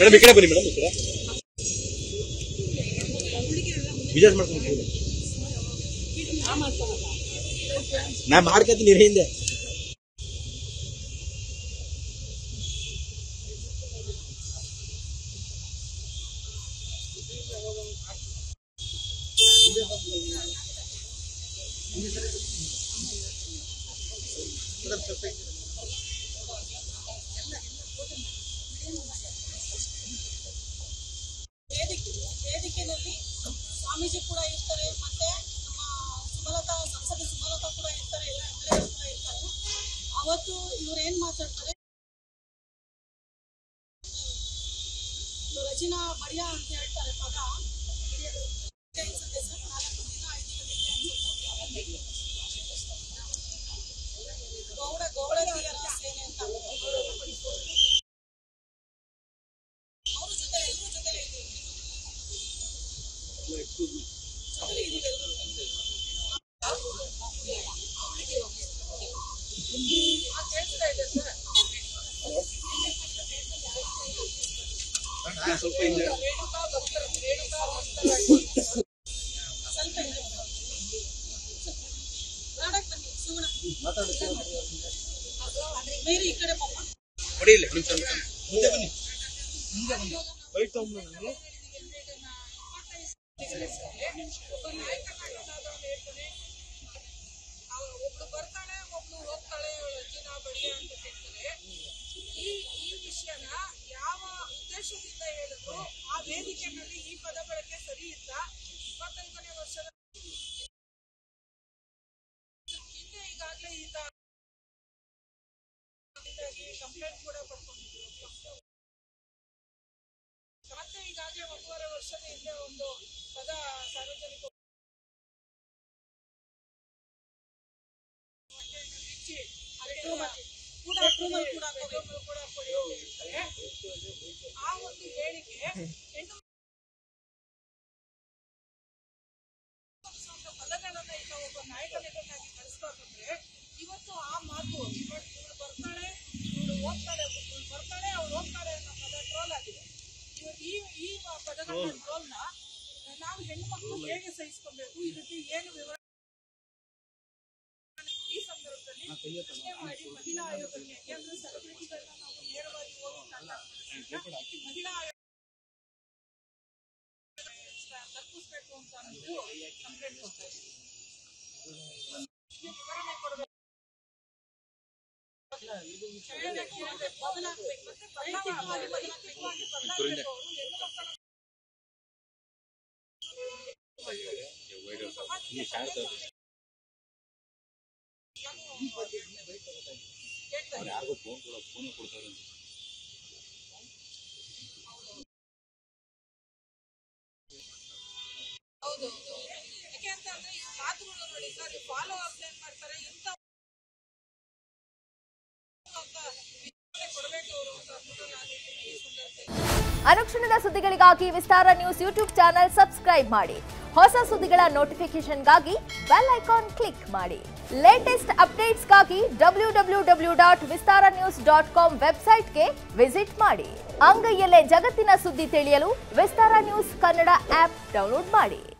Madam ಈ ಕಡೆ ಬನ್ನಿ ಮೇಡಮ್ ಈ ಕಡೆ ಬಿಸ್ನೆಸ್ ಮಾಡ್ಕೊಂಡು ನಾ ಮಾಡ್ಕೊತೀನಿ ಇರಿ ಹಿಂದೆ ವೇದಿಕೆ ವೇದಿಕೆಯಲ್ಲಿ ಸ್ವಾಮೀಜಿ ಕೂಡ ಇರ್ತಾರೆ ಮತ್ತೆ ನಮ್ಮ ಸುಮಲತಾ ಸಂಸದೆ ಸುಮಲತಾ ಕೂಡ ಇರ್ತಾರೆ ಎಲ್ಲ ಎಮ್ ಎಲ್ ಕೂಡ ಇರ್ತಾರೆ ಅವತ್ತು ಇವ್ರು ಏನ್ ಮಾತಾಡ್ತಾರೆ ಇವ್ರು ರಜಿನಾ ಬಡಿಯಾ ಅಂತ ಹೇಳ್ತಾರೆ ಪದ ಹಿರಿಯರು. ಇದೆ ಅನ್ಸುತ್ತೆ ಸರ್, ನಾಲ್ಕು ದಿನ ಐದು ದಿನ ಇದೆ ಅನ್ಸುತ್ತೆ. ಗೌಡ ಗೌಡತಿಯರ ಸೇನೆ ಅಂತ ಅವ್ರ ಜೊತೆ ಎಲ್ಲರ ಜೊತೆ ಇದ್ದೀವಿ ಜೊತೆಲಿ ಇದೀವಿ ಎಲ್ರೂ. ಆ, ಕೇಳಿಸ್ತಾ ಇದೆ ಸರ್ ರೇಣುಕಾ ಭಕ್ತರ ರೇಣುಕಾ ಭಕ್ತರಾಗಿ ಸ್ವಲ್ಪ ಇದೆ. ನಾಡಕ್ ಬನ್ನಿ ಸುಗುಣ ಬೇರೆ ಈ ಕಡೆ ಪಾಪ ಕೊಡಿ ಇಲ್ಲಿ ನಿಮಿಷ ನಿಮಿಷ ಮುಂದೆ ಬನ್ನಿ ಮುಂದೆ ಬನ್ನಿ ಬೈಟ್ ತಗೊಂಡ್ಬಂದು ಒಬ್ಬ ನಾಯಕನಾಗಿದ್ದಾದವನು ಹೇಳ್ತಾನೆ ಅವ್ಳು ಒಬ್ಳು ಬರ್ತಾಳೆ ಒಬ್ಳು ಹೋಗ್ತಾಳೆ ಅವಳು ಅಜ್ಜಿನ ಬಡಿಯ ಅಂತ ಹೇಳ್ತಾರೆ ಈ ಈ ವಿಷಯನ ಯಾವ ಉದ್ದೇಶದಿಂದ ಹೇಳಿದ್ರು ಆ ವೇದಿಕೆಯಲ್ಲಿ ಈ ಪದ ಬಳಕೆ ಸರಿ ಇತ್ತ ಇಪ್ಪತ್ತೈದನೇ ವರ್ಷದ ಹಿಂದೆ ಈಗಾಗಲೇ ಈತ ಕಂಪ್ಲೇಂಟ್ ಕೂಡ ಪಡ್ಕೊಂಡಿದ್ರು ಮತ್ತೆ ಈಗಾಗಲೇ ಒಂದೂವರೆ ವರ್ಷದ ಹಿಂದೆ ಒಂದು ಪದ ಸಾರ್ವಜನಿಕ ಬಿಚ್ಚಿ ಅದಕ್ಕೆ ಕೂಡ ಕೂಡ ಕೊಡೋದು ಕೂಡ ಕೊಡಿ ಅಂತ ಹೇಳ್ತಾರೆ. ಆ ಒಂದು ಹೇಳಿಕೆ ಹೆಣ್ಣು ಮಕ್ಕಳ ಪದಗಳನ್ನ ಈಗ ಒಬ್ಬ ನಾಯಕನಿಗಾಗಿ ಕಳಿಸ್ಬೇಕಂದ್ರೆ ಇವತ್ತು ಆ ಮಾತು ಇವಳು ಇವಳು ಬರ್ತಾಳೆ ಇವಳು ಹೋಗ್ತಾಳೆ ಇವಳು ಬರ್ತಾಳೆ ಅವ್ಳು ಹೋಗ್ತಾಳೆ ಅನ್ನೋ ಪದ ಟ್ರೋಲ್ ಆಗಿದೆ ಇವ- ಈ ಈ ಪದಗಳ ಟ್ರೋಲ್ನ ನಾವು ಹೆಣ್ಣು ಮಕ್ಕಳು ಹೇಗೆ ಸಹಿಸ್ಕೊಬೇಕು ಇದಕ್ಕೆ ಏನು ವಿವರ ಈ ಸಂದರ್ಭದಲ್ಲಿ ಪ್ರಶ್ನೆ ಮಾಡಿ ಮಹಿಳಾ ಆಯೋಗಕ್ಕೆ ಯಾಕೆಂದ್ರೆ ಸೆಲೆಬ್ರಿಟಿಗಳನ್ನ ನಾವು ನೇರವಾಗಿ ಹೋಗಿ ಮಾತಾಡ್ತೀವಿ ಮಹಿಳಾ ಆಯೋಗ ತಪ್ಪಿಸ್ಬೇಕು ಅಂತ ಅಂದ್ಬಿಟ್ಟು ಕಂಪ್ಲೇಂಟ್ ಕೊಡ್ತಾ ಇದ್ದೀವಿ ಇದಕ್ಕೆ ವಿವರಣೆ ಕೊಡಬೇಕು ಕೇಳಬೇಕು, ಕೇಳಬೇಕು, ಬದಲಾಗ್ಬೇಕು. ಮತ್ತೆ ವೈಯಕ್ತಿಕವಾಗಿ ವೈಯಕ್ತಿಕವಾಗಿ ಬದಲಾಗ್ಬೇಕು ಅವರು ಹೆಣ್ಣು ಮಕ್ಕಳ ಸಮಾಜಕ್ಕೆ ಸಂದೇಶ ಹೇಳ್ತಾರೆ. ಯಾರಿಗೂ ಫೋನ್ ಕೊಡೋ ಫೋನ್ ಕೊಡ್ತಾರೆ ಅಂತ ಹೌದು ಯಾಕೆ ಅಂತ ಅಂದ್ರೆ ಈ ಮಾತುಗಳು ನೋಡಿ ಸರ್ ಫಾಲೋವರ್ಸ್ ಏನ್ ಮಾಡ್ತಾರೆ ಇಂಥ ಅಂತ ವಿವರಣೆ ಕೊಡ್ಬೇಕು ಅವರು ಅಂತ ಅಂದ್ಬಿಟ್ಟು ನಾನು ಹೇಳ್ತೀನಿ ಈ ಸಂದರ್ಭದಲ್ಲಿ ಅನುಕ್ಷಣದ ಸುದ್ದಿಗಳಿಗಾಗಿ Vistara news YouTube channel subscribe ಮಾಡಿ ಹೊಸ ಸುದ್ದಿಗಳ ನೋಟಿಫಿಕೇಶನ್ಗಾಗಿ ಬೆಲ್ ಐಕಾನ್ ಕ್ಲಿಕ್ ಮಾಡಿ ಲೇಟೆಸ್ಟ್ ಅಪ್ಡೇಟ್ಸ್ಗಾಗಿ W W W dot Vistara news dot com ವೆಬ್ಸೈಟ್ಗೆ ವಿಸಿಟ್ ಮಾಡಿ ಅಂಗೈಯಲ್ಲೇ ಜಗತ್ತಿನ ಸುದ್ದಿ ತಿಳಿಯಲು Vistara news Kannada app download ಮಾಡಿ